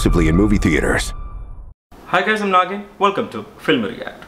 exclusively in movie theaters. Hi guys, I'm Nagin. Welcome to Film React.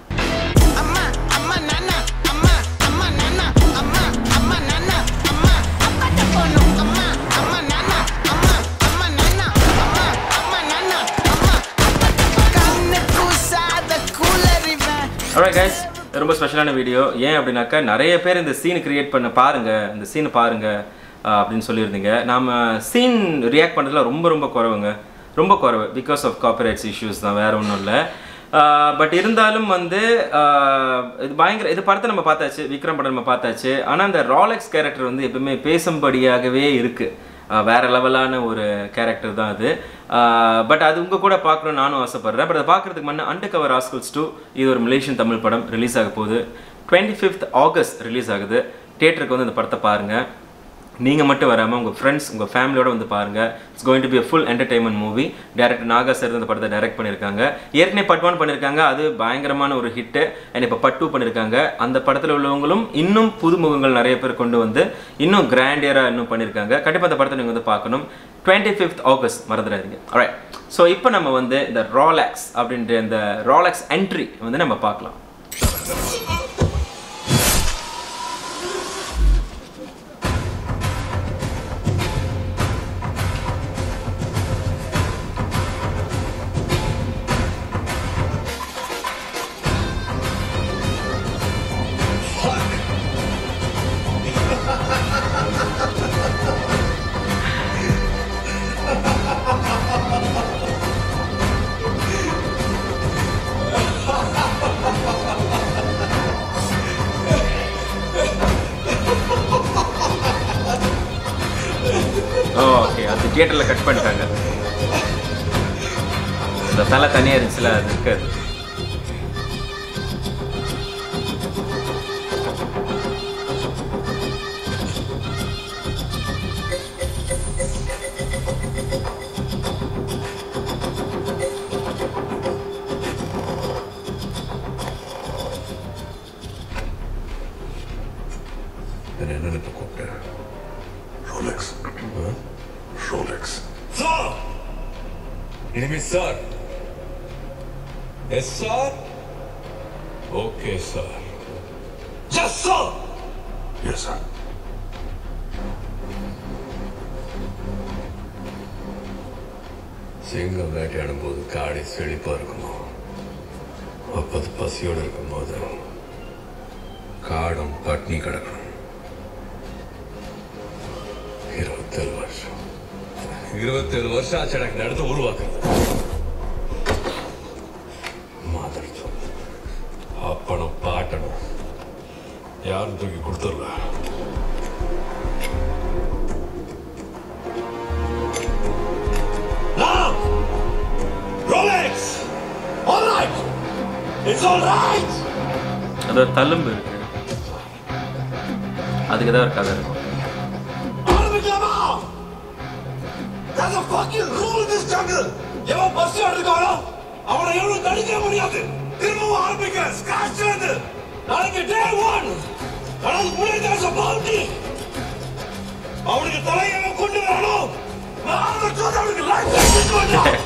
Alright guys, ரொம்ப ஸ்பெஷலான video ஏன் அப்படின்னாக்கா நிறைய பேர் இந்த சீன் கிரியேட் பண்ண பாருங்க இந்த சீனை பாருங்க அஹ், அப்படின்னு சொல்லியிருந்தீங்க நாம சீன் ரியாக்ட் பண்ணுறதுல ரொம்ப ரொம்ப குறைவுங்க ரொம்ப குறைவு பிகாஸ் ஆஃப் காப்பரேட்ஸ் இஷ்யூஸ் தான் வேற ஒன்றும் இல்லை பட் இருந்தாலும் வந்து அஹ், இது பயங்கர இது படத்தை நம்ம பார்த்தாச்சு விக்ரம் படம் நம்ம பார்த்தாச்சு ஆனால் அந்த ராலெக்ஸ் கேரக்டர் வந்து எப்பவுமே பேசும்படியாகவே இருக்குது ஆஹ் வேற லெவலான ஒரு கேரக்டர் தான் அது பட் அது உங்க கூட பார்க்கணும்னு நானும் ஆசைப்படுறேன் பட் அதை பார்க்கறதுக்கு முன்னே அண்டர் கவர் ஆஸ்கல்ஸ் டூ இது ஒரு மலேசியன் தமிழ் படம் ரிலீஸ் ஆக போகுது டுவெண்ட்டி ஃபிஃப்த் ஆகஸ்ட் ரிலீஸ் ஆகுது தியேட்டருக்கு வந்து இந்த படத்தை பாருங்க நீங்க மட்டும் வராமல் உங்க ஃப்ரெண்ட்ஸ் உங்க ஃபேமிலியோட வந்து பாருங்க it's going to be full entertainment movie director Naga sir இந்த படத்தை டைரக்ட் பண்ணியிருக்காங்க ஏற்கனவே பட் ஒன் பண்ணியிருக்காங்க அது பயங்கரமான ஒரு ஹிட்டு அண்ட் இப்போ பட் டூ பண்ணியிருக்காங்க அந்த படத்தில் உள்ளவங்களும் இன்னும் புதுமுகங்கள் நிறைய பேர் கொண்டு வந்து இன்னும் கிராண்டியராக இன்னும் பண்ணியிருக்காங்க கண்டிப்பாக அந்த படத்தை நீங்கள் வந்து பார்க்கணும் டுவெண்ட்டி ஃபிஃப்த் ஆகஸ்ட் மறந்துடாதீங்க alright ஸோ இப்போ நம்ம வந்து இந்த ராலெக்ஸ் அப்படின்ற இந்த ராலெக்ஸ் என்ட்ரி வந்து நம்ம பார்க்கலாம் ஓகே அது தியேட்டரில் கட் பண்ணிட்டாங்க இந்த தலை தனியாக இருந்துச்சுல அது இருக்காது என்ன நினைப்பு கூப்பிட்டேன் ரோலெக்ஸ் ரோலெக்ஸ் சார் இனிமே sir yes sir okay sir yes sir yes sir சிங்கம் வேட்டையாடும் போது காடை செழிப்பா இருக்குமோ அப்பது பசியோடு இருக்கும்போது காடும் பட்னி கிடக்கணும் இருபத்தேழு வருஷம் இருபத்தேழு வருஷம் ஆச்சு எனக்கு இந்த இடத்த உருவாக்குறது மாதிரி அப்பனும் பாட்டனும் யாரும் தூக்கி கொடுத்துடல Now! Rolex! All right! It's all right! அது ஒரு தழும்பு இருக்கு அதுக்கு தான் ஒரு கதை இருக்கும் ஆரம்பிக்கலாமா? There's a fucking rule in this jungle. எவன் பஸ் எடுக்கானோ அவனை எவ்வளவு தடுக்க முடியாது திரும்பவும் ஆரம்பிக்கிறேன் ஸ்கிராச் இருந்து நாளைக்கு டே ஒன் ஆனால் முன்னாடி there's a bounty. அவனுக்கு தலையை கொண்டு வரணும் நான் ஆரம்பிச்சோம் அவனுக்கு லைஃப் பண்ணணும்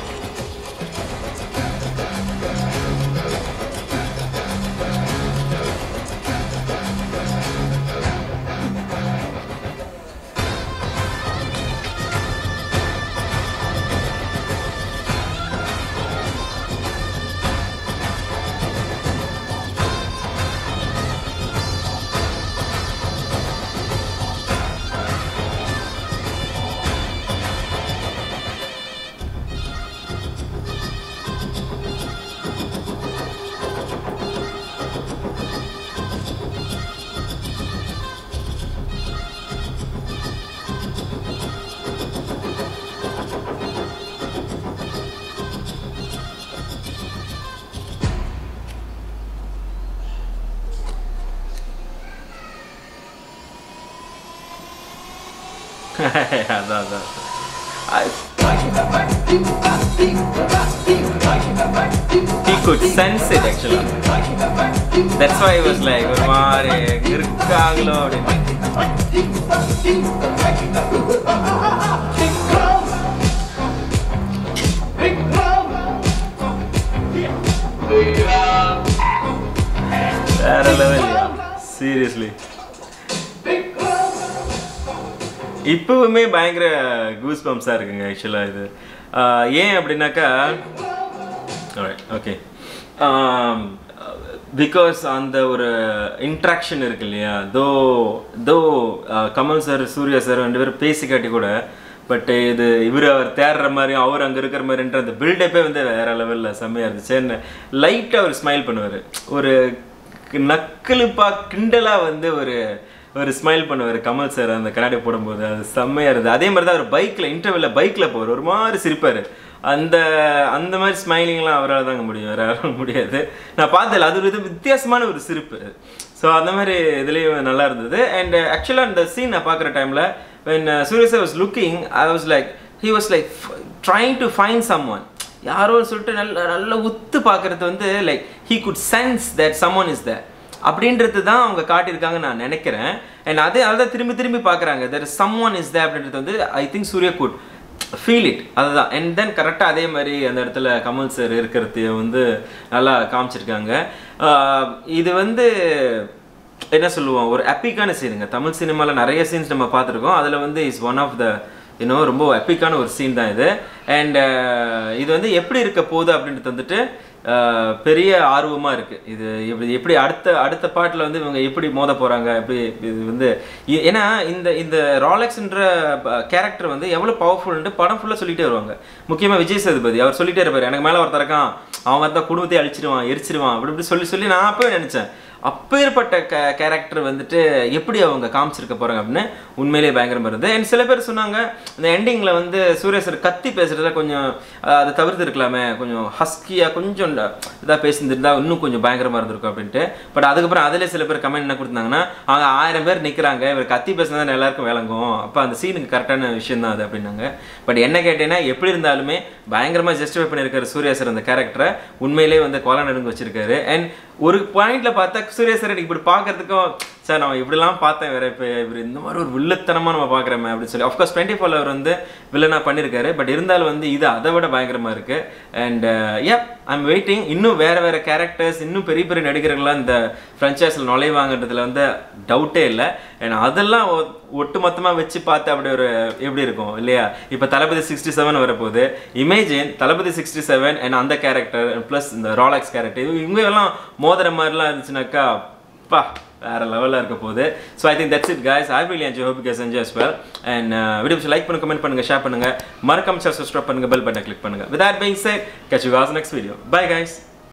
அதான் அதான் I- he could sense it actually that's why he was like ஒரு மாதிரி இருக்காங்களோ அப்படின்னு சீரியஸ்லி இப்பவுமே பயங்கர கூஸ் பம்ப்ஸாக இருக்குங்க ஆக்சுவலாக இது ஆஹ் ஏன் அப்படின்னாக்கா ஓகே பிகாஸ் அந்த ஒரு இன்ட்ராக்ஷன் இருக்கு இல்லையா தோ தோ கமல் சார் சூர்யா சார் ரெண்டு பேரும் பேசி காட்டி கூட பட் இது இவர் அவர் தேடுற மாதிரியும் அவர் அங்கே இருக்கிற மாதிரின்ற அந்த பில்டப்பே வந்து வேற லெவலில் செம்மையாக இருந்துச்சு லைட்டாக அவர் ஸ்மைல் பண்ணுவார் ஒரு நக்கலுப்பா கிண்டலாக வந்து ஒரு ஒரு ஸ்மைல் பண்ணுவார் கமல் சார் அந்த கண்ணாடி போடும்போது அது செம்மையாக இருந்தது அதே மாதிரி தான் அவர் பைக்கில் இன்டர்வெல்ல பைக்கில் போவார் ஒரு மாதிரி சிரிப்பார் அந்த அந்த மாதிரி ஸ்மைலிங்லாம் அவரால் தாங்க முடியும் வேற யாராலும் முடியாது நான் பார்த்ததில்ல அது ஒரு இது வித்தியாசமான ஒரு சிரிப்பு ஸோ அந்த மாதிரி இதுலேயும் நல்லா இருந்தது அண்ட் ஆக்சுவலாக அந்த சீன் நான் பார்க்குற டைமில் when Suriya was looking I was like he was like trying to find someone யாரோன்னு சொல்லிட்டு நல்ல நல்ல உத்து பார்க்கறது வந்து like he could sense that someone is the அப்படின்றது தான் அவங்க காட்டியிருக்காங்க நான் நினைக்கிறேன் அண்ட் அதே அதான் திரும்பி திரும்பி பார்க்குறாங்க there someone is the அப்படின்றது வந்து I think Suriya could feel it அதுதான் அண்ட் தென் கரெக்டாக அதே மாதிரி அந்த இடத்துல கமல் சார் இருக்கிறது வந்து நல்லா காமிச்சிருக்காங்க ஆஹ் இது வந்து என்ன சொல்லுவோம் ஒரு எப்பிக்கான சீனுங்க தமிழ் சினிமாவில் நிறைய சீன்ஸ் நம்ம பார்த்துருக்கோம் அதில் வந்து இஸ் ஒன் ஆஃப் த இன்னும் ரொம்ப எப்பிக்கான ஒரு சீன் தான் இது அண்ட் இது வந்து எப்படி இருக்க போகுது அப்படின்றது வந்துட்டு அஹ், பெரிய ஆர்வமாக இருக்குது இது எப்படி எப்படி அடுத்த அடுத்த பாட்டில் வந்து இவங்க எப்படி மோத போகிறாங்க எப்படி இது வந்து இ- ஏன்னா இந்த இந்த ராலெக்ஸ்ன்ற கேரக்டர் வந்து எவ்வளோ பவர்ஃபுல்ன்ட்டு படம் ஃபுல்லாக சொல்லிட்டே வருவாங்க முக்கியமாக விஜய் சேதுபதி அவர் சொல்லிட்டே இருப்பார் எனக்கு மேலே ஒருத்தர் இருக்கான் அவன் வந்தால் குடும்பத்தை அழிச்சிடுவான் எரிச்சிடுவான் அப்படி இப்படி சொல்லி சொல்லி நான் அப்பவே நினச்சேன் அப்பேற்பட்ட க கேரக்டர் வந்துட்டு எப்படி அவங்க காமிச்சிருக்க போகிறாங்க அப்படின்னு உண்மையிலேயே பயங்கரமாக இருந்தது அண்ட் சில பேர் சொன்னாங்க இந்த எண்டிங்கில் வந்து சூரியசர் கத்தி பேசுகிறதுல கொஞ்சம் அஹ், அதை தவிர்த்து இருக்கலாமே கொஞ்சம் ஹஸ்கியாக கொஞ்சம் இதாக பேசியிருந்தா இன்னும் கொஞ்சம் பயங்கரமாக இருந்திருக்கும் அப்படின்ட்டு பட் அதுக்கப்புறம் அதிலே சில பேர் கமெண்ட் என்ன கொடுத்தாங்கன்னா அவங்க ஆயிரம் பேர் நிற்கிறாங்க இவர் கத்தி பேசினா தான் எல்லாருக்கும் விளங்கும் அப்போ அந்த சீனுக்கு கரெக்டான விஷயம் தான் அது அப்படின்னாங்க பட் என்ன கேட்டேன்னா எப்படி இருந்தாலுமே பயங்கரமாக ஜஸ்டிஃபை பண்ணியிருக்காரு சூர்யா சார் அந்த கேரக்டரை உண்மையிலேயே வந்து கொலை நடுங்க வச்சிருக்காரு அண்ட் ஒரு பாயிண்ட்ல பார்த்தா சூர்யா சார் எனக்கு இப்படி பார்க்கறதுக்கும் சார் நம்ம இப்படிலாம் பார்த்தேன் வேற இப்போ இவர் இந்த மாதிரி ஒரு வில்லத்தனமாக நம்ம பார்க்குறோமே அப்படின்னு சொல்லி அஃப்கோர்ஸ் டுவெண்ட்டி ஃபோர் அவர் வந்து வில்லனாக பண்ணியிருக்காரு பட் இருந்தாலும் வந்து இது அதை விட பயங்கரமாக இருக்கு அண்ட் யா ஐம் வெயிட்டிங் இன்னும் வேற வேற கேரக்டர்ஸ் இன்னும் பெரிய பெரிய நடிகர்கள்லாம் இந்த ஃப்ரான்ச்சைஸில் நுழைவாங்கன்றதுல வந்து டவுட்டே இல்லை அண்ட் அதெல்லாம் ஒ- ஒட்டுமொத்தமாக வச்சு பார்த்து அப்படி ஒரு எப்படி இருக்கும் இல்லையா இப்போ தளபதி சிக்ஸ்டி செவன் வரப்போகுது imagine Thalapathy sixty seven and அந்த கேரக்டர் ப்ளஸ் இந்த ராலக்ஸ் கேரக்டர் இவங்க எல்லாம் மோதிர மாதிரிலாம் இருந்துச்சுனாக்கா பா வேற லெவலில் இருக்க போகுது so I think that's it guys ஐ really enjoy hope you guys enjoy as well and video like பண்ணுங்க கமெண்ட் பண்ணுங்க ஷேர் பண்ணுங்க மறக்காம சப்ஸ்கிரைப் பண்ணுங்க பெல் பட்டனை கிளிக் பண்ணுங்க with that being said catch you guys next video bye guys